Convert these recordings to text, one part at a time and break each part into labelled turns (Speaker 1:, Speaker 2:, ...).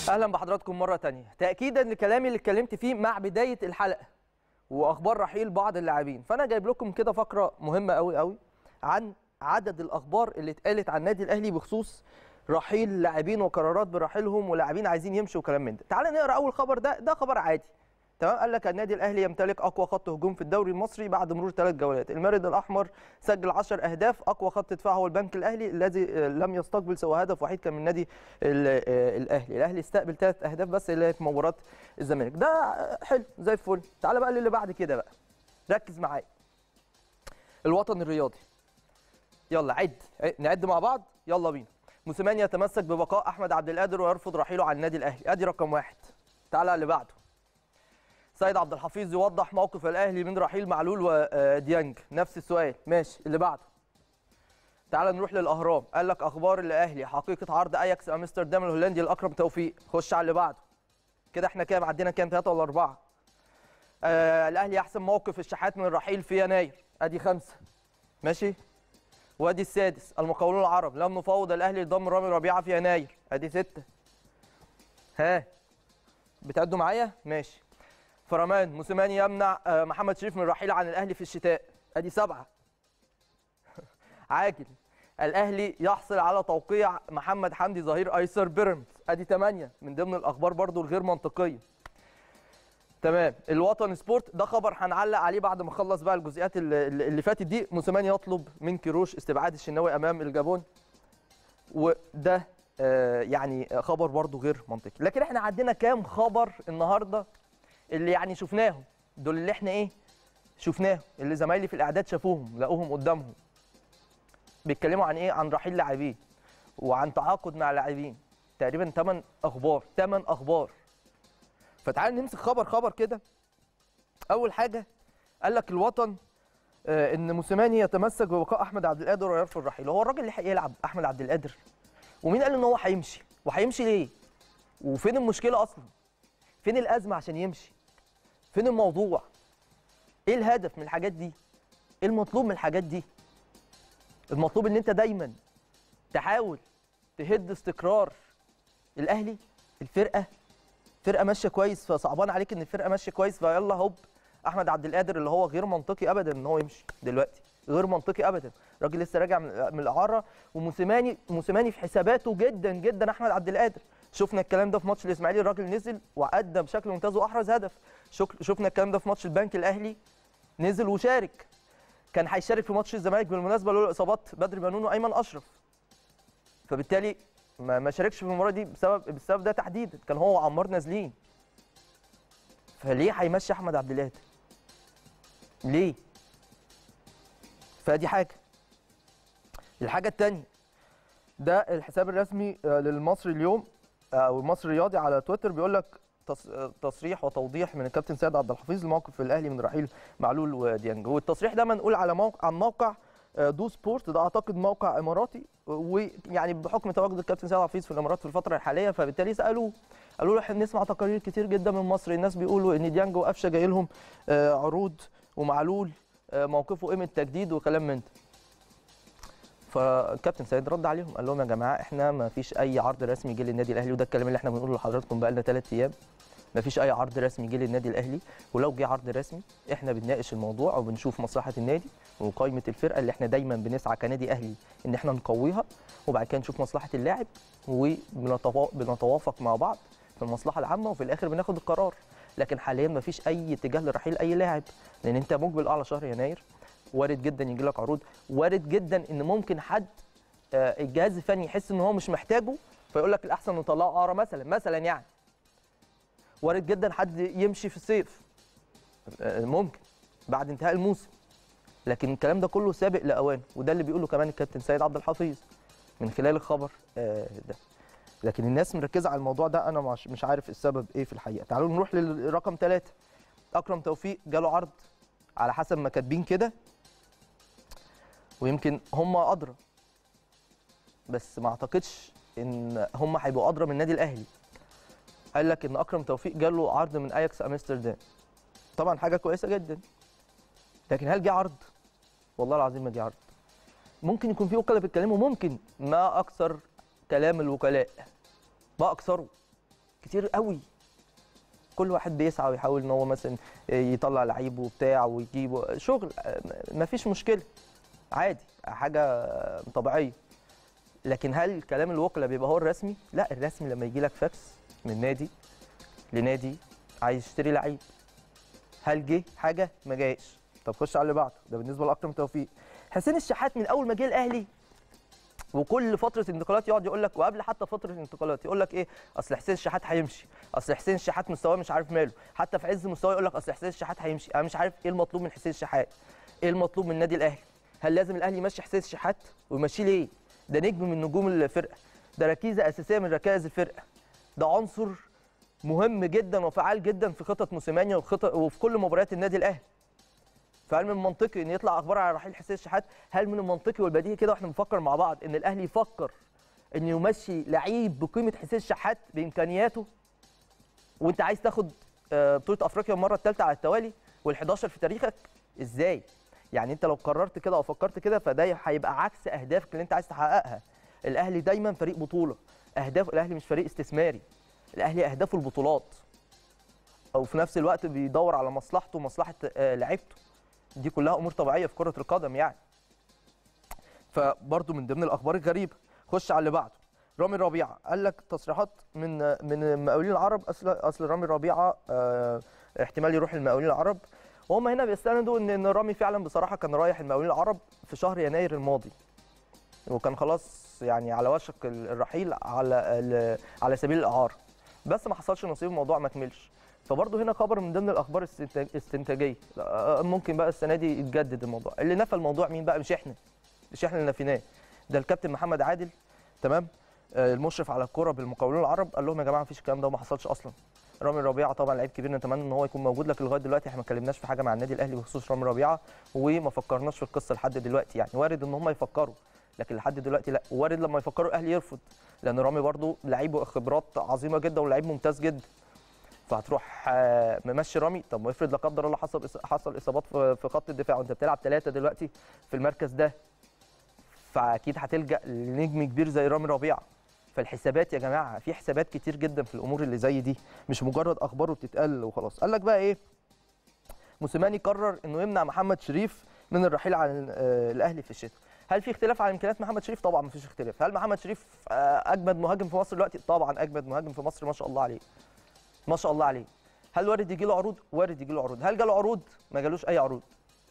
Speaker 1: اهلا بحضراتكم مره تانية تاكيدا لكلامي اللي اتكلمت فيه مع بدايه الحلقه واخبار رحيل بعض اللاعبين فانا جايب لكم كده فقره مهمه قوي قوي عن عدد الاخبار اللي اتقالت عن النادي الاهلي بخصوص رحيل لاعبين وقرارات برحيلهم ولاعبين عايزين يمشوا وكلام من ده تعال نقرا اول خبر ده ده خبر عادي تمام قال لك النادي الاهلي يمتلك اقوى خط هجوم في الدوري المصري بعد مرور ثلاث جولات المارد الاحمر سجل 10 اهداف اقوى خط دفاع هو البنك الاهلي الذي لم يستقبل سوى هدف وحيد كان من النادي الاهلي الاهلي استقبل ثلاث اهداف بس اللي هي في مباراه الزمالك ده حلو زي الفل تعال بقى للي بعد كده بقى ركز معايا الوطن الرياضي يلا عد نعد مع بعض يلا بينا موسيماني يتمسك ببقاء احمد عبد القادر ويرفض رحيله عن النادي الاهلي ادي رقم واحد تعال اللي بعده سيد عبد الحفيظ يوضح موقف الاهلي من رحيل معلول وديانج نفس السؤال ماشي اللي بعده تعال نروح للاهرام قال لك اخبار الاهلي حقيقه عرض اياكس امستردام الهولندي الاكرم توفيق خش على اللي بعده كده احنا كام عدينا كام ثلاثه ولا اربعه آه الاهلي يحسم موقف الشحات من الرحيل في يناير ادي خمسه ماشي وادي السادس المقاولون العرب لم نفاوض الاهلي لضم رامي ربيعه في يناير ادي سته ها بتعدوا معايا ماشي فرمان موسيماني يمنع محمد شريف من الرحيل عن الاهلي في الشتاء ادي سبعه عاجل الاهلي يحصل على توقيع محمد حمدي ظهير ايسر بيراميدز ادي ثمانيه من ضمن الاخبار برضو الغير منطقيه تمام الوطن سبورت ده خبر هنعلق عليه بعد ما اخلص بقى الجزئيات اللي, اللي فاتت دي موسيماني يطلب من كيروش استبعاد الشناوي امام الجابون وده آه يعني خبر برضو غير منطقي لكن احنا عندنا كام خبر النهارده اللي يعني شفناهم دول اللي احنا ايه شفناهم اللي زمايلي في الاعداد شافوهم لقوهم قدامهم بيتكلموا عن ايه عن رحيل لاعبين وعن تعاقد مع لاعبين تقريبا 8 اخبار 8 اخبار فتعال نمسك خبر خبر كده اول حاجه قال لك الوطن آه ان موسيماني يتمسك ببقاء احمد عبد القادر ويرفض رحيله هو الراجل اللي هيلعب احمد عبد القادر ومين قال ان هو هيمشي وهيمشي ليه وفين المشكله اصلا فين الازمه عشان يمشي فين الموضوع ايه الهدف من الحاجات دي ايه المطلوب من الحاجات دي المطلوب ان انت دايما تحاول تهد استقرار الاهلي الفرقه فرقه ماشيه كويس فصعبان عليك ان الفرقه ماشيه كويس فيلا هوب احمد عبد القادر اللي هو غير منطقي ابدا ان هو يمشي دلوقتي غير منطقي ابدا الراجل لسه راجع من الاعاره وموسيماني موسيماني في حساباته جدا جدا احمد عبد القادر شفنا الكلام ده في ماتش الاسماعيلي الراجل نزل وادى بشكل ممتاز واحرز هدف شفنا الكلام ده في ماتش البنك الاهلي نزل وشارك كان هيشارك في ماتش الزمالك بالمناسبه له اصابات بدر بنون وايمن اشرف فبالتالي ما, ما شاركش في المباراه دي بسبب بسبب ده تحديدا كان هو وعمار نازلين فليه هيمشي احمد عبد القادر ليه فدي حاجه الحاجه الثانيه ده الحساب الرسمي للمصري اليوم او المصري الرياضي على تويتر بيقول لك تصريح وتوضيح من الكابتن سيد عبد الحفيظ لموقف الاهلي من رحيل معلول وديانج والتصريح ده منقول على موقع عن موقع دو سبورت ده اعتقد موقع اماراتي ويعني بحكم تواجد الكابتن سيد عبد الحفيظ في الامارات في الفتره الحاليه فبالتالي سالوه قالوا له احنا بنسمع تقارير كتير جدا من مصر الناس بيقولوا ان ديانج وقفشه جاي لهم عروض ومعلول موقفه ايه من التجديد وكلام من ده فالكابتن سيد رد عليهم قال لهم يا جماعه احنا ما فيش اي عرض رسمي جه للنادي الاهلي وده الكلام اللي احنا بنقوله لحضراتكم بقى لنا ثلاث ايام ما فيش اي عرض رسمي جه للنادي الاهلي ولو جه عرض رسمي احنا بنناقش الموضوع وبنشوف مصلحه النادي وقائمه الفرقه اللي احنا دايما بنسعى كنادي اهلي ان احنا نقويها وبعد كده نشوف مصلحه اللاعب وبنتوافق مع بعض في المصلحه العامه وفي الاخر بناخد القرار لكن حاليا ما فيش اي اتجاه لرحيل اي لاعب لان انت مقبل على شهر يناير وارد جدا يجي لك عروض وارد جدا ان ممكن حد الجهاز الفني يحس ان هو مش محتاجه فيقول لك الاحسن نطلعه اعاره مثلا مثلا يعني وارد جدا حد يمشي في الصيف ممكن بعد انتهاء الموسم لكن الكلام ده كله سابق لاوانه وده اللي بيقوله كمان الكابتن سيد عبد الحفيظ من خلال الخبر ده لكن الناس مركزه على الموضوع ده انا مش مش عارف السبب ايه في الحقيقه تعالوا نروح للرقم ثلاثة اكرم توفيق جاله عرض على حسب ما كاتبين كده ويمكن هم ادرى بس ما اعتقدش ان هم هيبقوا ادرى من النادي الاهلي قال لك ان اكرم توفيق جاله عرض من اياكس امستردام طبعا حاجه كويسه جدا لكن هل جه عرض والله العظيم ما جه عرض ممكن يكون في وكلاء بيتكلموا ممكن ما اكثر كلام الوكلاء ما اكثره كتير قوي كل واحد بيسعى ويحاول ان هو مثلا يطلع لعيب وبتاع ويجيبه شغل ما فيش مشكله عادي حاجه طبيعيه لكن هل كلام الوكلاء بيبقى هو الرسمي لا الرسمي لما يجي لك فاكس من نادي لنادي عايز يشتري لعيب هل جه حاجه ما جاش طب خش على اللي بعده ده بالنسبه لاكرم توفيق حسين الشحات من اول ما جه الاهلي وكل فتره انتقالات يقعد يقول لك وقبل حتى فتره الانتقالات يقول لك ايه اصل حسين الشحات هيمشي اصل حسين الشحات مستواه مش عارف ماله حتى في عز مستواه يقول لك اصل حسين الشحات هيمشي انا مش عارف ايه المطلوب من حسين الشحات ايه المطلوب من النادي الاهلي هل لازم الاهلي يمشي حسين الشحات ويمشيه ليه ده نجم من نجوم الفرقه ده ركيزه اساسيه من ركائز الفرقه ده عنصر مهم جدا وفعال جدا في خطط موسيماني وخطط وفي كل مباريات النادي الاهلي فهل من المنطقي ان يطلع اخبار على رحيل حسين الشحات هل من المنطقي والبديهي كده واحنا بنفكر مع بعض ان الاهلي يفكر ان يمشي لعيب بقيمه حسين الشحات بامكانياته وانت عايز تاخد بطوله افريقيا المره الثالثه على التوالي وال11 في تاريخك ازاي يعني انت لو قررت كده او فكرت كده فده هيبقى عكس اهدافك اللي انت عايز تحققها الاهلي دايما فريق بطوله اهداف الاهلي مش فريق استثماري الاهلي اهدافه البطولات او في نفس الوقت بيدور على مصلحته ومصلحه لعيبته دي كلها امور طبيعيه في كره القدم يعني فبرضه من ضمن الاخبار الغريبه خش على اللي بعده رامي ربيعه قال لك تصريحات من من المقاولين العرب اصل اصل رامي ربيعه اه احتمال يروح المقاولين العرب وهم هنا بيستندوا ان ان رامي فعلا بصراحه كان رايح المقاولين العرب في شهر يناير الماضي وكان خلاص يعني على وشك الرحيل على على سبيل الاعاره بس ما حصلش نصيب الموضوع ما كملش فبرضه هنا خبر من ضمن الاخبار الاستنتاجيه ممكن بقى السنه دي يتجدد الموضوع اللي نفى الموضوع مين بقى مش احنا مش احنا اللي نفيناه ده الكابتن محمد عادل تمام المشرف على الكره بالمقاولون العرب قال لهم يا جماعه مفيش الكلام ده وما حصلش اصلا رامي ربيعه طبعا لعيب كبير نتمنى ان هو يكون موجود لكن لغايه دلوقتي احنا ما اتكلمناش في حاجه مع النادي الاهلي بخصوص رامي ربيعه وما فكرناش في القصه لحد دلوقتي يعني وارد ان هم يفكروا لكن لحد دلوقتي لا وارد لما يفكروا الاهلي يرفض لان رامي برضو لعيب خبرات عظيمه جدا ولعيب ممتاز جدا فهتروح ممشي رامي طب افرض لا قدر الله حصل حصل اصابات في خط الدفاع وانت بتلعب ثلاثه دلوقتي في المركز ده فاكيد هتلجا لنجم كبير زي رامي ربيعه فالحسابات يا جماعه في حسابات كتير جدا في الامور اللي زي دي مش مجرد اخبار وبتتقال وخلاص قال لك بقى ايه موسيماني قرر انه يمنع محمد شريف من الرحيل عن الاهلي في الشتاء هل في اختلاف على امكانيات محمد شريف طبعا مفيش اختلاف هل محمد شريف اجمد مهاجم في مصر دلوقتي طبعا اجمد مهاجم في مصر ما شاء الله عليه ما شاء الله عليه هل وارد يجي له عروض وارد يجي له عروض هل جاله عروض ما جالوش اي عروض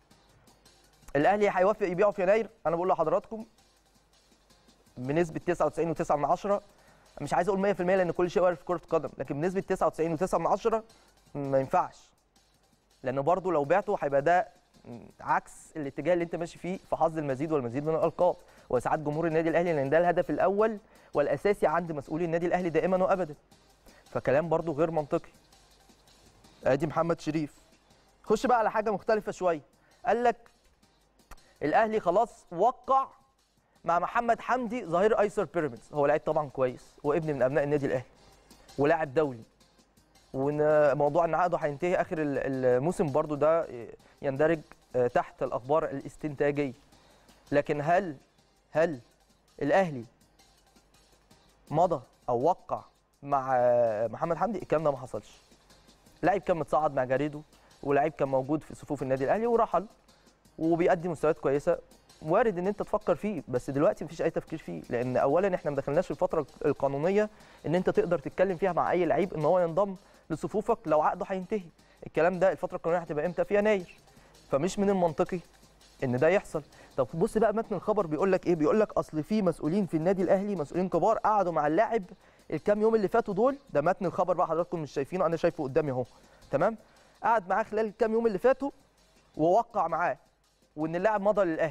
Speaker 1: الاهلي هيوافق يبيعه في يناير انا بقول لحضراتكم بنسبه 99.9 من عشرة مش عايز اقول 100% لان كل شيء وارد في كره القدم لكن بنسبه 99.9 من عشرة ما ينفعش لان برضه لو بعته هيبقى ده عكس الاتجاه اللي انت ماشي فيه في حظ المزيد والمزيد من الالقاب وساعات جمهور النادي الاهلي لان ده الهدف الاول والاساسي عند مسؤولي النادي الاهلي دائما وابدا فكلام برضه غير منطقي ادي محمد شريف خش بقى على حاجه مختلفه شويه قال لك الاهلي خلاص وقع مع محمد حمدي ظهير ايسر بيراميدز هو لعيب طبعا كويس وابن من ابناء النادي الاهلي ولاعب دولي وان موضوع ان عقده هينتهي اخر الموسم برضو ده يندرج تحت الاخبار الاستنتاجيه لكن هل هل الاهلي مضى او وقع مع محمد حمدي الكلام ده ما حصلش لعيب كان متصعد مع جاريدو ولعيب كان موجود في صفوف النادي الاهلي ورحل وبيقدم مستويات كويسه وارد ان انت تفكر فيه بس دلوقتي مفيش اي تفكير فيه لان اولا احنا ما دخلناش في الفتره القانونيه ان انت تقدر تتكلم فيها مع اي لعيب ان هو ينضم لصفوفك لو عقده هينتهي الكلام ده الفتره القانونيه هتبقى امتى في يناير فمش من المنطقي ان ده يحصل طب بص بقى متن الخبر بيقول لك ايه بيقول لك اصل في مسؤولين في النادي الاهلي مسؤولين كبار قعدوا مع اللاعب الكام يوم اللي فاتوا دول ده متن الخبر بقى حضراتكم مش شايفينه انا شايفه قدامي اهو تمام قعد معاه خلال الكام يوم اللي فاتوا ووقع معاه وان اللاعب مضى للاهلي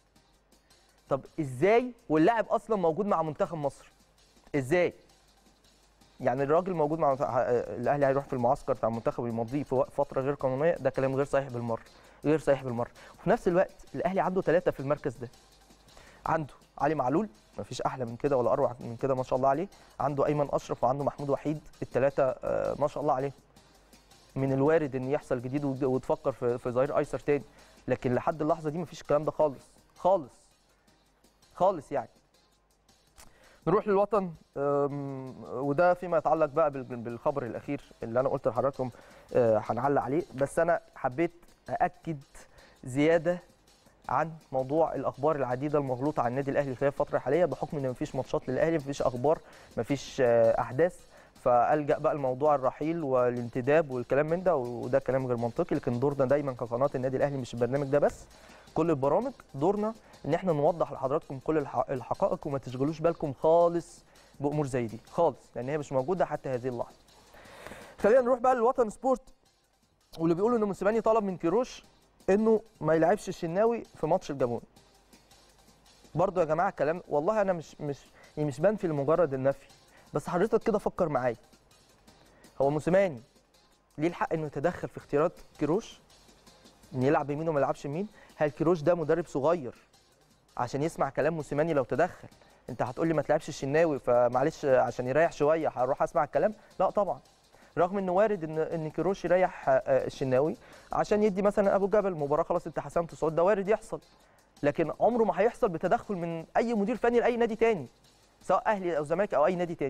Speaker 1: طب ازاي واللاعب اصلا موجود مع منتخب مصر ازاي يعني الراجل موجود مع الاهلي هيروح في المعسكر بتاع المنتخب ويمضيه في فتره غير قانونيه ده كلام غير صحيح بالمره غير صحيح بالمره وفي نفس الوقت الاهلي عنده ثلاثه في المركز ده عنده علي معلول ما فيش احلى من كده ولا اروع من كده ما شاء الله عليه عنده ايمن اشرف وعنده محمود وحيد الثلاثه ما شاء الله عليهم من الوارد ان يحصل جديد وتفكر في في ظهير ايسر تاني لكن لحد اللحظه دي ما فيش الكلام ده خالص خالص خالص يعني نروح للوطن أم، وده فيما يتعلق بقى بال- بالخبر الاخير اللي انا قلت لحضراتكم أه، هنعلق عليه بس انا حبيت ااكد زياده عن موضوع الاخبار العديده المغلوطه عن النادي الاهلي خلال الفتره الحاليه بحكم ان مفيش ماتشات للاهلي مفيش اخبار مفيش آه، احداث فالجا بقى لموضوع الرحيل والانتداب والكلام من ده وده كلام غير منطقي لكن دورنا دايما كقناه النادي الاهلي مش البرنامج ده بس كل البرامج دورنا ان احنا نوضح لحضراتكم كل الح- الحقائق وما تشغلوش بالكم خالص بامور زي دي خالص لان هي مش موجوده حتى هذه اللحظه خلينا نروح بقى للوطن سبورت واللي بيقولوا ان موسيماني طلب من كيروش انه ما يلعبش الشناوي في ماتش الجابون برضو يا جماعه كلام والله انا مش مش يعني مش بنفي لمجرد النفي بس حضرتك كده فكر معايا هو موسيماني ليه الحق انه يتدخل في اختيارات كيروش ان يلعب يمين وما يلعبش يمين هل كيروش ده مدرب صغير عشان يسمع كلام موسيماني لو تدخل انت هتقول لي ما تلعبش الشناوي فمعلش عشان يريح شويه هروح اسمع الكلام لا طبعا رغم انه وارد ان ان كيروش يريح آه، الشناوي عشان يدي مثلا ابو جبل مباراه خلاص انت حسمت صعود ده وارد يحصل لكن عمره ما هيحصل بتدخل من اي مدير فني لاي نادي تاني سواء اهلي او زمالك او اي نادي تاني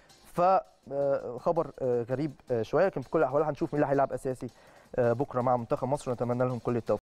Speaker 1: فخبر غريب آه، شويه لكن في كل الاحوال هنشوف مين اللي هيلعب اساسي آه، بكره مع منتخب مصر ونتمنى لهم كل التوفيق